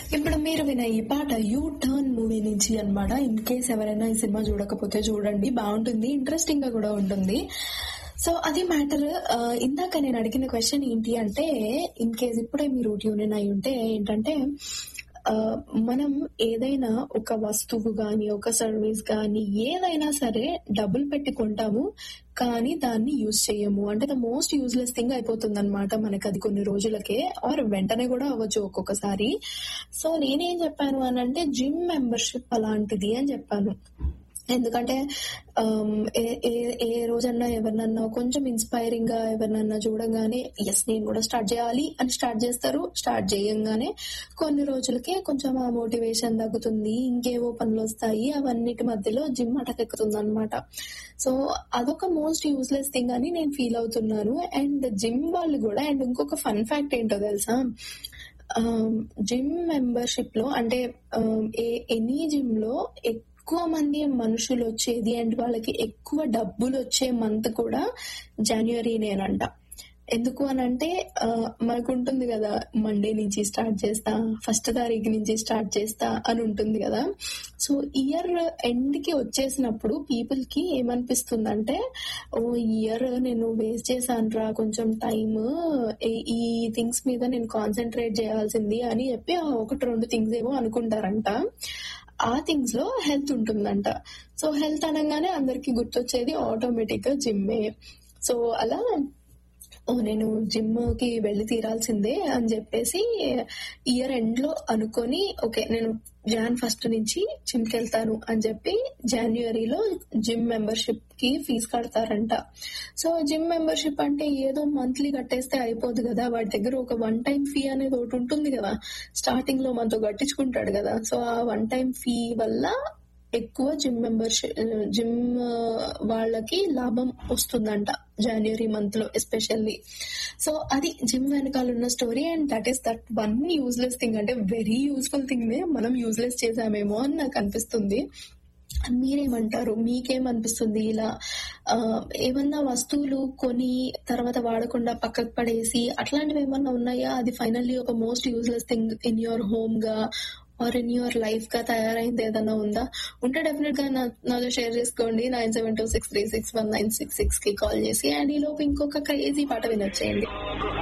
ఇప్పుడు మీరు విన ఈ పాట యూ టర్న్ మూవీ నుంచి అన్నమాట ఇన్ కేస్ ఎవరైనా ఈ సినిమా చూడకపోతే చూడండి బాగుంటుంది ఇంట్రెస్టింగ్ గా కూడా ఉంటుంది సో అది మ్యాటర్ ఇందాక నేను అడిగిన క్వశ్చన్ ఏంటి అంటే ఇన్ కేస్ ఇప్పుడే మీరు ట్యూన్ అయి ఉంటే ఏంటంటే ఆ, మనం ఏదైనా ఒక వస్తువు గాని ఒక సర్వీస్ గాని ఏదైనా సరే డబ్బులు పెట్టి కొంటాము కానీ దాన్ని యూజ్ చేయము అంటే ద మోస్ట్ యూజ్లెస్ థింగ్ అయిపోతుంది అనమాట మనకి అది కొన్ని రోజులకే ఆర్ వెంటనే కూడా అవ్వచ్చు ఒక్కొక్కసారి సో నేనేం చెప్పాను అని అంటే జిమ్ మెంబర్షిప్ అలాంటిది అని చెప్పాను ఎందుకంటే ఆమ్, ఏ ఏ- ఏ రోజన్నా ఎవరినన్నా కొంచెం ఇన్స్పైరింగ్ గా ఎవరినన్నా చూడగానే ఎస్ నేను కూడా స్టార్ట్ చేయాలి అని స్టార్ట్ చేస్తారు స్టార్ట్ చేయంగానే కొన్ని రోజులకే కొంచెం ఆ మోటివేషన్ తగ్గుతుంది ఇంకేవో పనులు వస్తాయి అవన్నిటి మధ్యలో జిమ్ అటకెక్కుతుంది అనమాట సో అదొక మోస్ట్ యూస్లెస్ థింగ్ అని నేను ఫీల్ అవుతున్నాను అండ్ జిమ్ వాళ్ళు కూడా అండ్ ఇంకొక ఫన్ ఫ్యాక్ట్ ఏంటో తెలుసా జిమ్ మెంబర్షిప్ లో అంటే ఆమ్, ఏ ఎనీ జిమ్ లో ఎక్కువ మంది మనుషులు వచ్చేది అండ్ వాళ్ళకి ఎక్కువ డబ్బులు వచ్చే మంత్ కూడా జనవరినేనంట ఎందుకు అని అంటే ఆ, మనకు ఉంటుంది కదా మండే నుంచి స్టార్ట్ చేస్తా ఫస్ట్ తారీఖు నుంచి స్టార్ట్ చేస్తా అని ఉంటుంది కదా సో ఇయర్ ఎండ్ కి వచ్చేసినప్పుడు పీపుల్ కి ఏమనిపిస్తుందంటే ఓ ఇయర్ నేను వేస్ట్ చేశాను రా కొంచెం టైం ఈ థింగ్స్ మీద నేను కాన్సన్ట్రేట్ చేయాల్సింది అని చెప్పి ఆ ఒకటి రెండు థింగ్స్ ఏమో అనుకుంటారంట ఆ థింగ్స్ లో హెల్త్ ఉంటుందంట సో హెల్త్ అనగానే అందరికి గుర్తొచ్చేది ఆటోమేటిక్ గా జిమ్మే సో అలా ఓ నేను జిమ్ కి వెళ్ళి తీరాల్సిందే అని చెప్పేసి ఇయర్ ఎండ్ లో అనుకొని ఓకే నేను జాన్ ఫస్ట్ నుంచి జిమ్ కి వెళ్తాను అని చెప్పి జనవరిలో జిమ్ మెంబర్షిప్ కి ఫీజు కడతారంట సో జిమ్ మెంబర్షిప్ అంటే ఏదో మంత్లీ కట్టేస్తే అయిపోదు కదా వాడి దగ్గర ఒక వన్ టైం ఫీ అనేది ఒకటి ఉంటుంది కదా స్టార్టింగ్ లో మనతో కట్టించుకుంటాడు కదా సో ఆ వన్ టైం ఫీ వల్ల ఎక్కువ జిమ్ మెంబర్షిప్ జిమ్ వాళ్ళకి లాభం వస్తుందంట జనవరి మంత్ లో ఎస్పెషల్లీ సో అది జిమ్ వెనకాల ఉన్న story and that is that one useless thing అంటే వెరీ యూస్ఫుల్ థింగ్ నే మనం యూజ్లెస్ చేసామేమో అని నాకు అనిపిస్తుంది మీరేమంటారు మీకేమనిపిస్తుంది ఇలా ఆ, ఏమన్నా వస్తువులు కొని తర్వాత వాడకుండా పక్కకు పడేసి అట్లాంటివి ఏమన్నా ఉన్నాయా అది ఫైనల్లీ ఒక most useless thing in your home గా ఆర్ ఇన్ యువర్ లైఫ్ గా తయారైంది ఏదైనా ఉందా ఉంటే డెఫినెట్ గా నా- నాతో షేర్ చేసుకోండి nine seven two six three six one nine six six కి కాల్ చేసి అండ్ ఈ లోపు ఇంకొక క్రేజీ పాట వినొచ్చేయండి